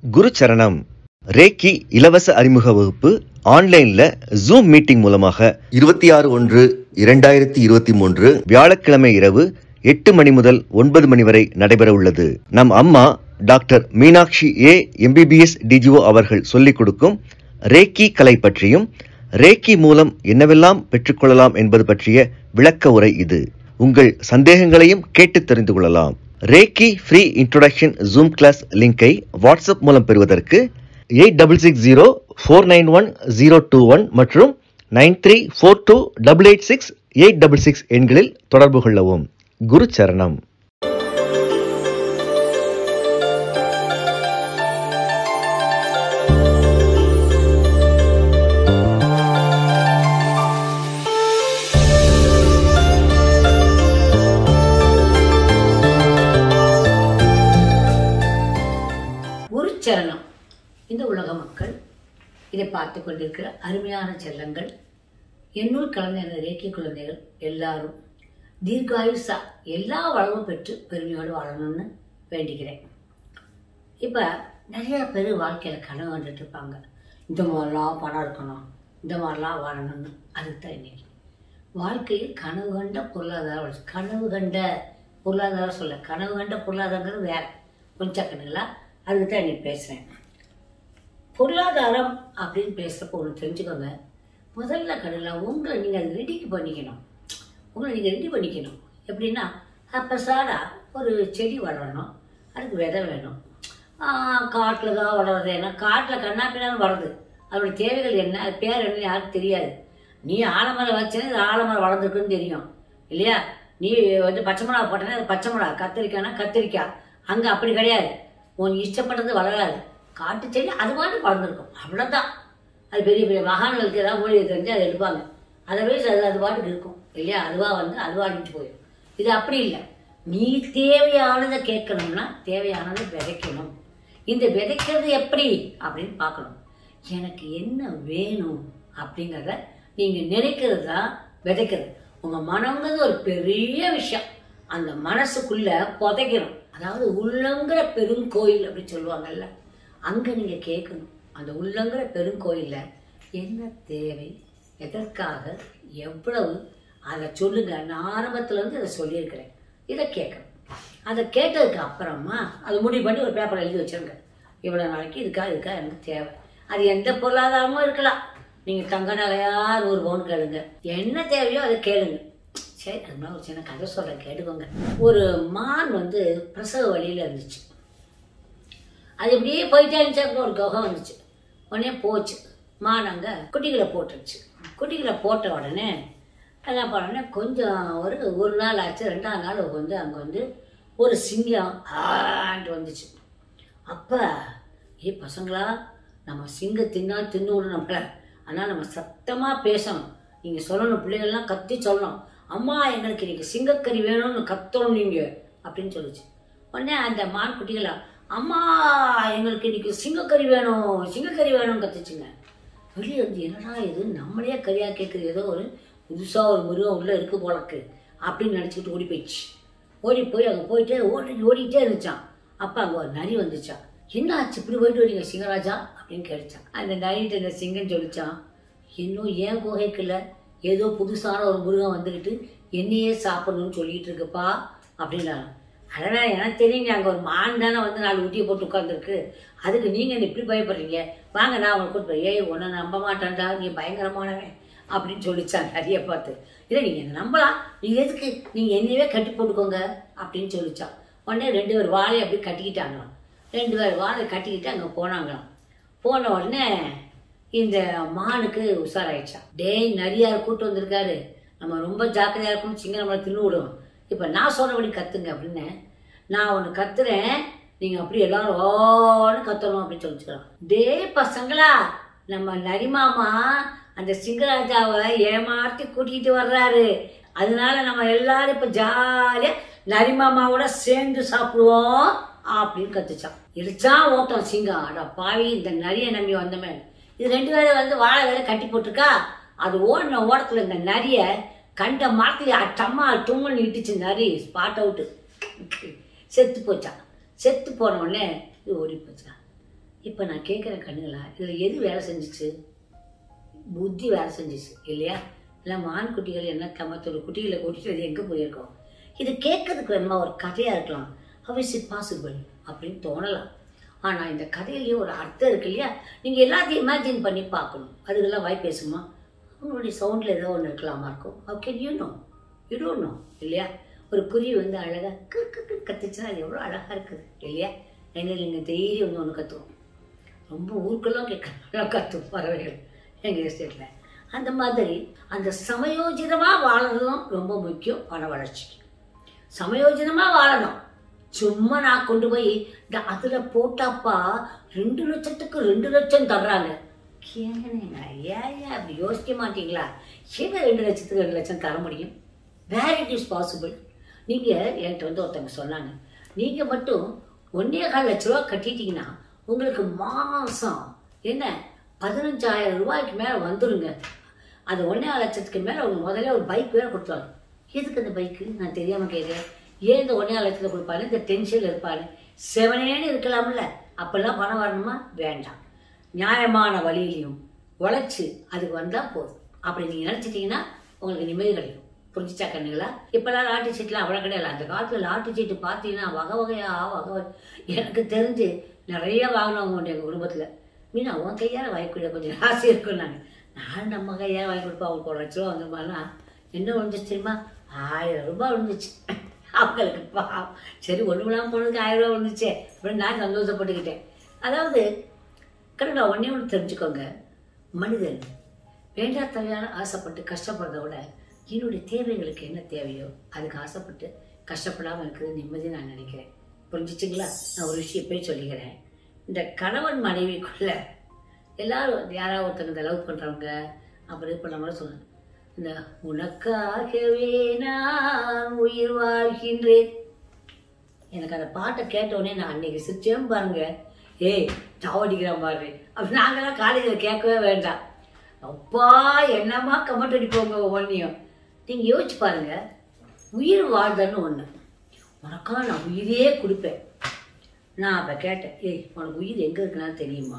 குரு சரணம் ரேக்கி இலவச அறிமுக வகுப்பு ஆன்லைன்ல ஜூம் மீட்டிங் மூலமாக இருபத்தி ஆறு ஒன்று இரண்டாயிரத்தி இருபத்தி மூன்று வியாழக்கிழமை இரவு எட்டு மணி முதல் ஒன்பது மணி வரை நடைபெற உள்ளது நம் அம்மா doctor Meenakshi A MBBS DGO அவர்கள் சொல்லிக் கொடுக்கும் ரேக்கி கலை பற்றியும் ரேக்கி மூலம் என்னவெல்லாம் பெற்றுக்கொள்ளலாம் என்பது பற்றிய விளக்க உரை இது உங்கள் சந்தேகங்களையும் கேட்டு தெரிந்து கொள்ளலாம் Reiki free introduction Zoom class லிங்கை வாட்ஸ்அப் மூலம் பெறுவதற்கு eight double six zero four nine one zero two one மற்றும் nine three four two double eight six eight double six எண்களில் தொடர்பு கொள்ளவும் குரு சரணம் குருச்சரணம் இந்த உலக மக்கள் இதை பார்த்து கொண்டிருக்கிற அருமையான செல்லங்கள் என்னுள் கலந்த எனது ரேக்கி குழந்தைகள் எல்லாரும் தீர்காயுசா எல்லா வளமும் பெற்று பெருமையோடு வாழணும்னு வேண்டிக்கிறேன் இப்போ நிறைய பேர் வாழ்க்கையில் கனவு கண்டுட்டு இருப்பாங்க இந்த மாதிரிலாம் பணம் இருக்கணும் இந்த மாதிரிலாம் வாழணும்னு அதுக்கு தான் இன்னைக்கு வாழ்க்கையில் கனவு கண்ட பொருளாதார வளர்ச்சி கனவு கண்ட பொருளாதாரம் சொல்ல கனவு கண்ட பொருளாதாரங்கிறது வேற கொஞ்சம் கண்ணுங்களா அதுக்கு தான் இன்னைக்கு பேசுகிறேன் பொருளாதாரம் அப்படின்னு பேசுகிறப்போ ஒன்று தெரிஞ்சுக்கோங்க முதல்ல கடலில் உங்களை நீங்கள் அது ரெடிக்கு பண்ணிக்கணும் உங்களை நீங்கள் ரெடி பண்ணிக்கணும் எப்படின்னா அப்போ சாரா ஒரு செடி வளரணும் அதுக்கு விதை வேணும் காட்டில் தான் வளருது ஏன்னா காட்டில் கண்ணாப்பினாலும் வளருது அதோட தேவைகள் என்ன அது பேர் என்ன யாருக்கும் தெரியாது நீ ஆலமரம் வச்சேன்னா இது ஆலமரம் வளர்ந்துருக்குன்னு தெரியும் இல்லையா நீ வந்து பச்சை மிளகா போட்டேன்னா அது பச்சை மிளகா கத்திரிக்காய்னா கத்திரிக்காய் அங்கே அப்படி கிடையாது உன் இஷ்டப்பட்டது வளராது காட்டு செடி அது மாதிரி வளர்ந்துருக்கும் அவ்வளோதான் அது பெரிய பெரிய மகான்களுக்கு ஏதாவது மூலிகை தெரிஞ்சு அதை எடுப்பாங்க அதை வயசு அது அது பாட்டுக்கு இருக்கும் இல்லையா அதுவா வந்து அதுவா அடிச்சு போயிடும் இது அப்படி இல்லை நீ தேவையானதை கேட்கணும்னா தேவையானதை விதைக்கணும் இந்த விதைக்கிறது எப்படி அப்படின்னு பார்க்கணும் எனக்கு என்ன வேணும் அப்படிங்கிறத நீங்கள் நினைக்கிறது தான் விதைக்கிறது உங்கள் மனங்கிறது ஒரு பெரிய விஷயம் அந்த மனசுக்குள்ள புதைக்கணும் அதாவது உள்ளங்கிற பெருங்கோயில் அப்படி சொல்லுவாங்கல்ல அங்கே நீங்கள் கேட்கணும் அந்த உள்ளங்கிற பெருங்கோயிலில் என்ன தேவை எதற்காக எவ்வளவு அதை சொல்லுங்க நான் ஆரம்பத்துல இருந்து இதை சொல்லியிருக்கிறேன் இதை கேட்கணும் அதை கேட்டதுக்கு அப்புறமா அது முடிவு பண்ணி ஒரு பேப்பர் எழுதி வச்சிருங்க இவ்வளோ நாளைக்கு இதுக்கா இதுக்கா எனக்கு தேவை அது எந்த பொருளாதாரமும் இருக்கலாம் நீங்கள் தங்க நகையா நூறு பவுன் கேளுங்க என்ன தேவையோ அதை கேளுங்க சரி அது மாதிரி ஒரு சின்ன கதை சொல்கிறேன் கேட்டுக்கோங்க ஒரு மான் வந்து பிரசவ வழியில் இருந்துச்சு அது இப்படியே போயிட்டே இருந்துச்சு அப்புறம் ஒரு குகை வந்துச்சு உடனே போச்சு மான் அங்கே குட்டிகளை போட்டுருச்சு குட்டிகளை போட்ட உடனே என்ன பண்ணோடனே கொஞ்சம் ஒரு ஒரு நாள் ஆச்சு ரெண்டாவது நாள் வந்து அங்கே வந்து ஒரு சிங்கம் ஆண்டு வந்துச்சு அப்போ ஏ பசங்களா நம்ம சிங்கம் தின்னா தின்னு விடணும் நம்மள ஆனால் நம்ம சத்தமாக பேசணும் நீங்கள் சொல்லணும் பிள்ளைகள்லாம் கத்தி சொல்லணும் அம்மா எங்களுக்கு இன்னைக்கு சிங்கக்கறி வேணும்னு கத்தணும் நீங்கள் அப்படின்னு சொல்லுச்சு உடனே அந்த மான் குட்டிகளா அம்மா எங்களுக்கு இன்னைக்கு சிங்கக்கறி வேணும் சிங்கக்கறி வேணும்னு கத்துச்சுங்க வெளியே வந்து என்னடா இது நம்மளே கறியா கேட்குறது ஏதோ ஒரு புதுசாக ஒரு மிருகம் உள்ளே இருக்கு போலக்கு அப்படின்னு நினச்சிக்கிட்டு ஓடி போயிடுச்சு ஓடி போய் அங்கே போயிட்டு ஓடி ஓடிக்கிட்டே இருந்துச்சான் அப்போ அங்கே ஒரு நரி வந்துச்சான் என்ன ஆச்சு இப்படி போயிட்டு வரீங்க சிங்கராஜா அப்படின்னு கேட்டுச்சான் அந்த நரிட்டு இந்த சிங்கம் சொல்லிச்சான் இன்னும் ஏன் குகைக்குள்ள ஏதோ புதுசான ஒரு மிருகம் வந்துக்கிட்டு என்னையே சாப்பிடணும்னு சொல்லிட்டு இருக்குப்பா அப்படின்னாங்க அதனால் எனக்கு தெரியுங்க அங்கே ஒரு மான் தானே வந்து நாலு ஊட்டியை போட்டு உட்காந்துருக்கு அதுக்கு நீங்கள் என்ன இப்படி பயப்படுறீங்க வாங்க நான் உங்களை கூட்டு போய் ஏய் உன்னை நம்ப மாட்டேன்டா நீ பயங்கரமானவன் அப்படின்னு சொல்லிச்சான் நிறைய பார்த்து இல்லை நீங்கள் என்ன நம்பலாம் நீங்கள் எதுக்கு நீங்கள் என்னையவே கட்டி போட்டுக்கோங்க அப்படின்னு சொல்லிச்சான் உடனே ரெண்டு பேர் வாழையை அப்படி கட்டிக்கிட்டாங்களாம் ரெண்டு பேர் வாழை கட்டிக்கிட்டு அங்கே போனாங்களாம் போன உடனே இந்த மானுக்கு உஷாராயிடுச்சான் டேய் நரியார் கூட்டு வந்திருக்காரு நம்ம ரொம்ப ஜாக்கிரதையா இருக்கணும் சிங்க நம்மளை தின்னு விடும் இப்போ நான் சொல்றபடி கத்துங்க அப்படின்னு நான் ஒன்று கத்துறேன் நீங்கள் அப்படி எல்லாரும் ஓன்னு கத்தணும் அப்படின்னு சொல்லிச்சுக்கலாம் டே பசங்களா நம்ம நரிமாமா அந்த சிங்கராஜாவை ஏமாத்தி கூட்டிகிட்டு வர்றாரு அதனால நம்ம எல்லாரும் இப்போ ஜாலியாக நரிமாமாவோட சேர்ந்து சாப்பிடுவோம் அப்படின்னு கத்துச்சான் இடிச்சான் ஓட்டம் சிங்கம் அட பாவி இந்த நரியை நம்பி வந்தமே இது ரெண்டு பேரும் வந்து வாழை வேலை கட்டி போட்டிருக்கா அது ஓடின ஓடத்துல இந்த நரிய கண்ட மரத்துல அட்டம்மா தும்மல் இட்டுச்சு நரி ஸ்பாட் அவுட்டு செத்து போச்சான் செத்து போன உடனே இது ஓடி போச்சான் இப்போ நான் கேட்குறேன் கண்ணுங்களா இதில் எது வேலை செஞ்சுச்சு புத்தி வேலை செஞ்சுச்சு இல்லையா இல்லை மான் குட்டிகள் என்ன கமத்தொரு குட்டிகளை கூட்டிட்டு அது எங்கே போயிருக்கோம் இது கேட்கறதுக்கு வேணுமா ஒரு கதையாக இருக்கலாம் how is it பாசிபிள் அப்படின்னு தோணலாம் ஆனால் இந்த கதையிலேயே ஒரு அர்த்தம் இருக்கு இல்லையா நீங்கள் எல்லாத்தையும் இமேஜின் பண்ணி பார்க்கணும் அதுக்கெல்லாம் வாய் பேசுமா உங்களுடைய சவுண்டில் ஏதோ ஒன்று இருக்கலாமா இருக்கும் how can you know you don't know இல்லையா ஒரு குருவி வந்து அழகாக கு கத்துச்சுன்னா அது எவ்வளோ அழகாக இருக்குது இல்லையா எங்கள் நீங்கள் டெய்லி வந்து ஒன்று கற்றுவோம் ரொம்ப ஊருக்கெல்லாம் கேட்க கற்றும் பறவைகள் எங்கள் எஸ்டேட்டில் அந்த மாதிரி அந்த சமயோஜிதமாக வாழறதும் ரொம்ப முக்கியம் பண வளர்ச்சிக்கு சமயோஜிதமாக வாழணும் சும்மா நான் கொண்டு போய் இந்த அதில் போட்டாப்பா ரெண்டு லட்சத்துக்கு ரெண்டு லட்சம் தர்றாங்க கேளுங்க ஏன் ஏன் அப்படி யோசிக்க மாட்டீங்களா எங்க ரெண்டு லட்சத்துக்கு ரெண்டு லட்சம் தர முடியும் வேர் இட் இஸ் பாசிபிள் நீங்கள் என்கிட்ட வந்து ஒருத்தவங்க சொன்னாங்க நீங்கள் மட்டும் ஒன்றே கால் லட்ச ரூபா கட்டிட்டீங்கன்னா உங்களுக்கு மாதம் என்ன பதினஞ்சாயிரம் ரூபாய்க்கு மேலே வந்துருங்க அது ஒன்றே லட்சத்துக்கு மேலே அவங்க முதல்ல ஒரு பைக் வேற கொடுத்தாங்க எதுக்கு அந்த பைக்கு நான் தெரியாமல் கேட்குறேன் ஏன் இந்த ஒன்றே லட்சத்தை கொடுப்பாரு இந்த டென்ஷனில் இருப்பாரு செவனேன்னு இருக்கலாம்ல அப்பெல்லாம் பணம் வரணுமா வேண்டாம் நியாயமான வழியிலையும் உழைச்சு அதுக்கு வந்தால் போதும் அப்படி நீங்கள் நினச்சிட்டிங்கன்னா உங்களுக்கு நிம்மதி கிடைக்கும் புரிஞ்சுச்சா கண்ணுங்களா இப்போல்லாம் லாட்டரி சீட்லாம் அவ்வளோ கிடையாது அந்த காலத்தில் லாட்டரி சீட்டு பார்த்தீங்கன்னா வகை வகையா வகை வகை எனக்கு தெரிஞ்சு நிறைய வாங்கினவங்க உண்டு எங்கள் குடும்பத்தில் மீனா உன் கையால் வாங்கிக்கூடிய கொஞ்சம் ஆசை இருக்கும் நாங்கள் நான் நம்ம கையால் வாங்கி கொடுப்போம் அவங்களுக்கு ஒரு லட்ச ரூபா வந்துருமானா என்ன விழுந்துச்சு தெரியுமா ஆயிரம் ரூபாய் விழுந்துச்சு அவங்களுக்கு பாவம் சரி ஒன்று விழாமல் போனதுக்கு ஆயிரம் ரூபாய் விழுந்துச்சே அப்படின்னு நான் சந்தோஷப்பட்டுக்கிட்டேன் அதாவது கடவுளா ஒன்றே ஒன்று தெரிஞ்சுக்கோங்க மனிதன் வேண்டா தேவையான ஆசைப்பட்டு கஷ்டப்படுறத விட என்னுடைய தேவைகளுக்கு என்ன தேவையோ அதுக்கு ஆசைப்பட்டு கஷ்டப்படாமல் இருக்கிறது நிம்மதி நான் நினைக்கிறேன் புரிஞ்சிச்சிங்களா நான் ஒரு விஷயம் போய் சொல்லிக்கிறேன் இந்த கணவன் மனைவிக்குள்ள எல்லாரும் யாராவது ஒருத்தங்க இந்த லவ் பண்ணுறவங்க அப்புறம் இது பண்ணவங்க சொல்லுங்க இந்த உனக்காகவே நான் உயிர் வாழ்கின்றேன் எனக்கு அந்த பாட்டை கேட்டோடனே நான் அன்னைக்கு சிரிச்சேன் பாருங்க ஏய் சாவடிக்கிறான் பாரு அப்படி நாங்களாம் காலேஜில் கேட்கவே வேண்டாம் அப்பா என்னம்மா கமெண்ட் அடிப்போங்க ஒவ்வொன்றையும் நீங்கள் யோசிச்சு பாருங்க உயிர் வாழ்தல்னு ஒன்று உனக்கா நான் உயிரே கொடுப்பேன் நான் அப்போ கேட்டேன் ஏய் உனக்கு உயிர் எங்கே இருக்குன்னு தெரியுமா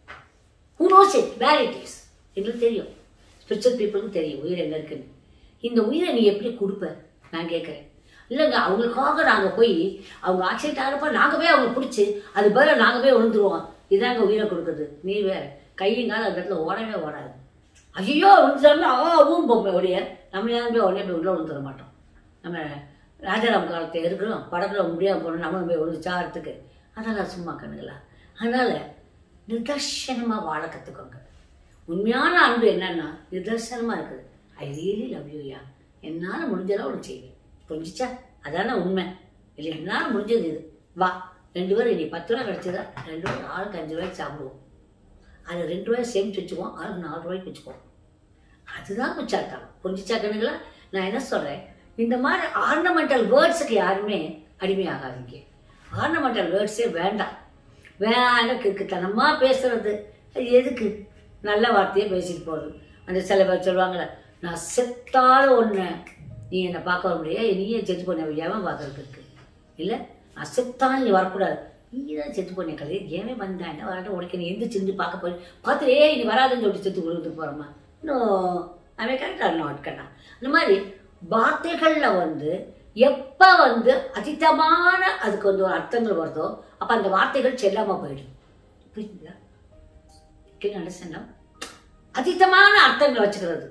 who knows it where it is எங்களுக்கு தெரியும் ஸ்பிரிச்சுவல் பீப்புளுக்கு தெரியும் உயிர் எங்கே இருக்குன்னு இந்த உயிரை நீ எப்படி கொடுப்ப நான் கேட்குறேன் இல்லைங்க அவங்களுக்காக நாங்கள் போய் அவங்க ஆக்சிடென்ட் ஆகிறப்ப நாங்கள் போய் அவங்க பிடிச்சி அது பதிலாக நாங்கள் போய் விழுந்துருவோம் இதாங்க உயிரை கொடுக்குறது நீ வேற கையும் காலம் அந்த இடத்துல ஓடவே ஓடாது ஐயோ விழுந்துட்டாருன்னா ஆவும் பொம்மை ஒழிய நம்ம யாரும் போய் உடனே போய் உள்ள விழுந்துட மாட்டோம் நம்ம ராஜாராம் காலத்தில் இருக்கிறோம் படத்தில் முடியாமல் போனோம் நம்ம போய் விழுந்து சாகிறதுக்கு அதெல்லாம் சும்மா கண்ணுங்களா அதனால் நிதர்சனமாக வாழ கற்றுக்கோங்க உண்மையான அன்பு என்னன்னா நிதர்சனமாக இருக்குது ஐ ரியலி லவ் யூயா என்னால் முடிஞ்சதெல்லாம் ஒன்று செய்வேன் புரிஞ்சிச்சா அதானே உண்மை இல்லை என்னால் முடிஞ்சது இது வா ரெண்டு பேரும் இன்னைக்கு பத்து ரூபா கிடச்சதா ரெண்டு பேரும் ஆளுக்கு அஞ்சு ரூபாய்க்கு சாப்பிடுவோம் அது ரெண்டு ரூபாய் சேமிச்சு வச்சுக்குவோம் ஆளுக்கு நாலு ரூபாய்க்கு வச்சுக்குவோம் அதுதான் முச்சாட்டம் புரிஞ்சிச்சா கண்ணுங்களா நான் என்ன சொல்கிறேன் இந்த மாதிரி ஆர்னமெண்டல் வேர்ட்ஸுக்கு யாருமே அடிமையாகாதீங்க ஆர்னமெண்டல் வேர்ட்ஸே வேண்டாம் வேண்டாம் கிறுக்குத்தனமாக பேசுறது அது எதுக்கு நல்ல வார்த்தையே பேசிட்டு போகிறது அந்த சில பேர் சொல்லுவாங்களே நான் செத்தாலும் ஒன்று நீ என்னை பார்க்க வர முடியாது நீயே செத்து போன ஏன் பார்க்கறதுக்கு இருக்கு இல்லை நான் செத்தாலும் நீ வரக்கூடாது நீ தான் செத்து போன கதை ஏன் வந்தேன் என்ன வரட்டும் உனக்கு நீ எந்திரிச்சு இருந்து பார்க்க போய் பார்த்துட்டு ஏய் நீ வராதுன்னு சொல்லிட்டு செத்து கொடுத்து போகிறோமா இன்னும் அவன் கரெக்டாக நாட் கண்ணா இந்த மாதிரி வார்த்தைகளில் வந்து எப்போ வந்து அதிதமான அதுக்கு வந்து ஒரு அர்த்தங்கள் வருதோ அப்போ அந்த வார்த்தைகள் செல்லாமல் போயிடும் புரியுதுங்களா கேட்க அண்டர்ஸ்டாண்ட் அதிதமான அர்த்தங்களை வச்சுக்கிறது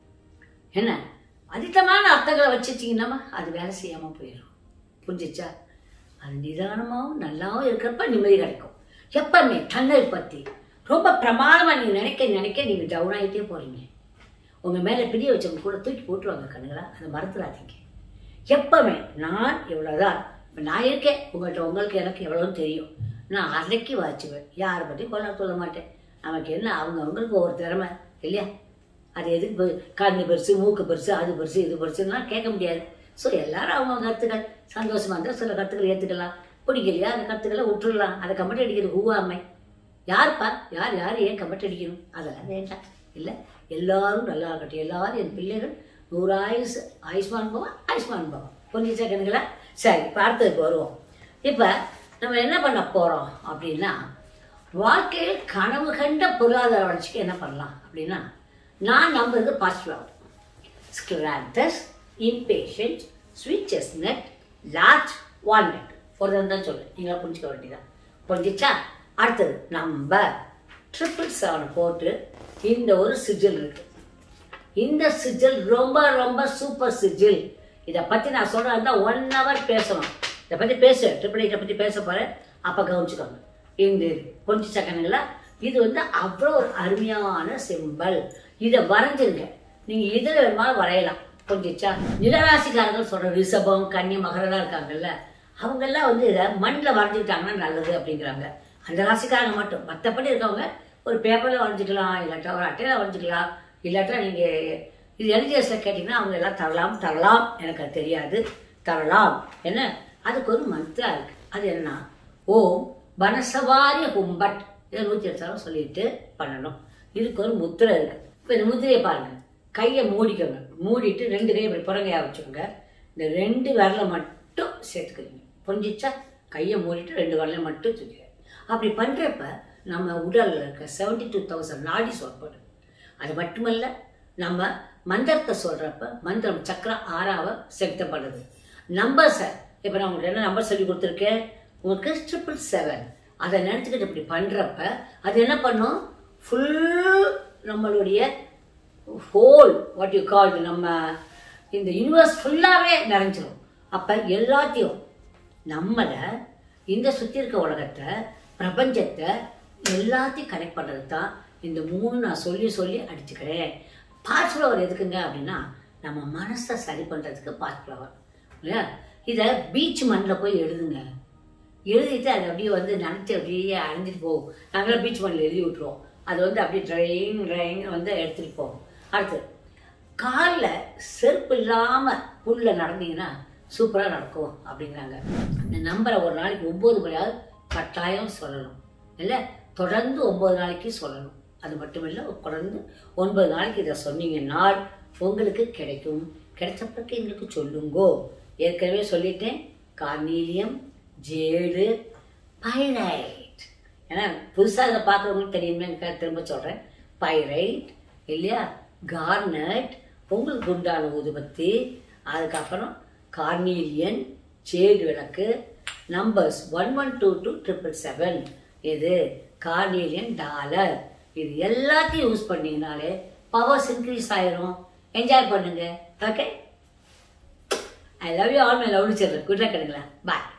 என்ன அதிதமான அர்த்தங்களை வச்சுச்சிங்கன்னா அது வேலை செய்யாமல் போயிடும் புரிஞ்சிச்சா அது நிதானமாகவும் நல்லாவும் இருக்கிறப்ப நிம்மதி கிடைக்கும் எப்பவுமே தன்னை பற்றி ரொம்ப பிரமாதமாக நீங்கள் நினைக்க நினைக்க நீங்கள் டவுன் ஆகிட்டே போகிறீங்க உங்கள் மேலே பிரிய வச்சவங்க கூட தூக்கி போட்டுருவாங்க கண்ணுங்களா அதை மறந்துடாதீங்க எப்பவுமே நான் இவ்வளோதான் இப்போ நான் இருக்கேன் உங்கள்கிட்ட உங்களுக்கு எனக்கு எவ்வளோன்னு தெரியும் நான் அன்னைக்கு வாச்சுவேன் யாரை பற்றி கொள்ள சொல்ல மாட்டேன் நமக்கு என்ன அவங்க அவங்களுக்கு ஒவ்வொரு திறமை இல்லையா அது எதுக்கு பெ- கண்ணு பெருசு மூக்கு பெருசு அது பெருசு இது பெருசுலாம் கேட்க முடியாது ஸோ எல்லாரும் அவங்க கருத்துக்கள் சந்தோஷமா இருந்தால் சில கருத்துக்கள் ஏற்றுக்கலாம் பிடிக்கலையா அந்த கருத்துக்களை விட்டுறலாம் அதை கமெண்ட் அடிக்கிறது ஹூவாமை யார்ப்பா யார் யார் ஏன் கமெண்ட் அடிக்கணும் அதெல்லாம் வேண்டாம் இல்லை எல்லாரும் நல்லா இருக்கட்டும் எல்லாரும் என் பிள்ளைகள் நூறு ஆயுஸ் ஆயுஷ்மான் பவன் ஆயுஷ்மான் பவன் புரிஞ்சுச்சா கண்ணுங்களா சரி இப்போ அடுத்ததுக்கு வருவோம் இப்போ நம்ம என்ன பண்ண போகிறோம் அப்படின்னா வாழ்க்கையில் கனவு கண்ட பொருளாதார வளர்ச்சிக்கு என்ன பண்ணலாம் அப்படின்னா நான் நம்புறது பாசிட்டிவ் ஸ்கிராண்டஸ் impatient sweet chestnut large walnut ஒரு தான் சொல்லுவேன் நீங்களா புரிஞ்சுக்க வேண்டியதான் புரிஞ்சிச்சா அடுத்தது நம்ம ட்ரிபிள் செவன் போட்டு இந்த ஒரு சிஜில் இருக்கு இந்த சிஜில் ரொம்ப ரொம்ப சூப்பர் சிஜில் இதை பற்றி நான் சொல்கிறேன் தான் ஒன் ஹவர் பேசணும் இதை பற்றி பேச ட்ரிபிள் எயிட்டை பற்றி பேச போகிறேன் அப்போ கவனிச்சுக்கோங்க இந்த கொஞ்சம் செகண்டுங்களா இது வந்து அவ்வளோ ஒரு அருமையான சிம்பல் இதை வரைஞ்சிருங்க நீங்கள் இதில் வேணுமாலும் வரையலாம் புரிஞ்சிச்சா நிலராசிக்காரர்கள் சொல்கிற ரிஷபம் கன்னி மகரெல்லாம் இருக்காங்கல்ல அவங்கெல்லாம் வந்து இதை மண்ணில் வரைஞ்சிக்கிட்டாங்கன்னா நல்லது அப்படிங்கிறாங்க அந்த ராசிக்காரங்க மட்டும் மற்றபடி இருக்கவங்க ஒரு பேப்பரில் வரைஞ்சிக்கலாம் இல்லாட்டா ஒரு அட்டையில் வரைஞ்சிக்கலாம் இல்லாட்டா நீங்கள் இது எல்ஜிஎஸ்ல கேட்டிங்கன்னா அவங்க எல்லாம் தரலாம் தரலாம் எனக்கு அது தெரியாது தரலாம் என்ன அதுக்கு ஒரு மந்த்ரா இருக்கு அது என்ன ஓம் வனசவாரிய கும்பட் இதை நூற்றி எட்டாலும் சொல்லிட்டு பண்ணணும் இதுக்கு ஒரு முத்திரை இருக்கு இப்போ இந்த முத்திரையை பாருங்க கையை மூடிக்கோங்க மூடிட்டு ரெண்டு கையை இப்படி புறங்கையா வச்சுக்கோங்க இந்த ரெண்டு விரலை மட்டும் சேர்த்துக்கிறீங்க புரிஞ்சிச்சா கையை மூடிட்டு ரெண்டு விரலை மட்டும் தூக்கிடுங்க அப்படி பண்ணுறப்ப நம்ம உடலில் இருக்க செவன்டி டூ தௌசண்ட் நாடி சொல்லப்படும் அது மட்டுமல்ல நம்ம மந்திரத்தை சொல்கிறப்ப மந்திரம் சக்கரம் ஆறாவ செலுத்தப்படுது நம்பர்ஸை இப்போ நான் உங்களுக்கு என்ன நம்பர் சொல்லி கொடுத்துருக்கேன் உங்களுக்கு ட்ரிபிள் செவன் அதை நினச்சிக்கிட்டு இப்படி பண்ணுறப்ப அது என்ன பண்ணும் ஃபுல் நம்மளுடைய ஹோல் வாட் யூ கால் நம்ம இந்த யூனிவர்ஸ் ஃபுல்லாகவே நிறைஞ்சிரும் அப்போ எல்லாத்தையும் நம்மளை இந்த சுற்றி இருக்க உலகத்தை பிரபஞ்சத்தை எல்லாத்தையும் கனெக்ட் பண்ணுறது தான் இந்த மூணு நான் சொல்லி சொல்லி அடிச்சுக்கிறேன் பார்ட் ஃப்ளவர் எதுக்குங்க அப்படின்னா நம்ம மனசை சரி பண்ணுறதுக்கு பார்ட் ஃப்ளவர் இல்லையா இதை பீச் மண்ணில் போய் எழுதுங்க எழுதிட்டு அது அப்படியே வந்து நினச்சி அப்படியே அழிஞ்சிட்டு போகும் நாங்களாம் பீச் மண்ணில் எழுதி விட்ருவோம் அது வந்து அப்படியே ட்ரைங் ட்ரைங் வந்து எடுத்துகிட்டு போகும் அடுத்து காலில் செருப்பு இல்லாமல் புல்ல நடந்தீங்கன்னா சூப்பராக நடக்கும் அப்படிங்கிறாங்க இந்த நம்பரை ஒரு நாளைக்கு ஒம்பது மணியாவது கட்டாயம் சொல்லணும் இல்லை தொடர்ந்து ஒம்பது நாளைக்கு சொல்லணும் அது மட்டும் இல்லை தொடர்ந்து ஒன்பது நாளைக்கு இதை சொன்னீங்கன்னா உங்களுக்கு கிடைக்கும் கிடைச்ச பிறகு எங்களுக்கு சொல்லுங்கோ ஏற்கனவே சொல்லிட்டேன் கார்னீலியம் ஜேடு பைரைட் ஏன்னா புதுசாக இதை பார்க்குறவங்களுக்கு தெரியுமே திரும்ப சொல்கிறேன் பைரைட் இல்லையா கார்னட் உங்களுக்கு உண்டான ஊதுபத்தி அதுக்கப்புறம் கார்னீலியன் ஜேடு விளக்கு numbers one one two two triple seven இது கார்னீலியன் டாலர் இது எல்லாத்தையும் யூஸ் பண்ணீங்கனாலே பவர்ஸ் இன்க்ரீஸ் ஆயிரும் என்ஜாய் பண்ணுங்க okay I love you all my love children good luck கிடைக்கலாம் பாய்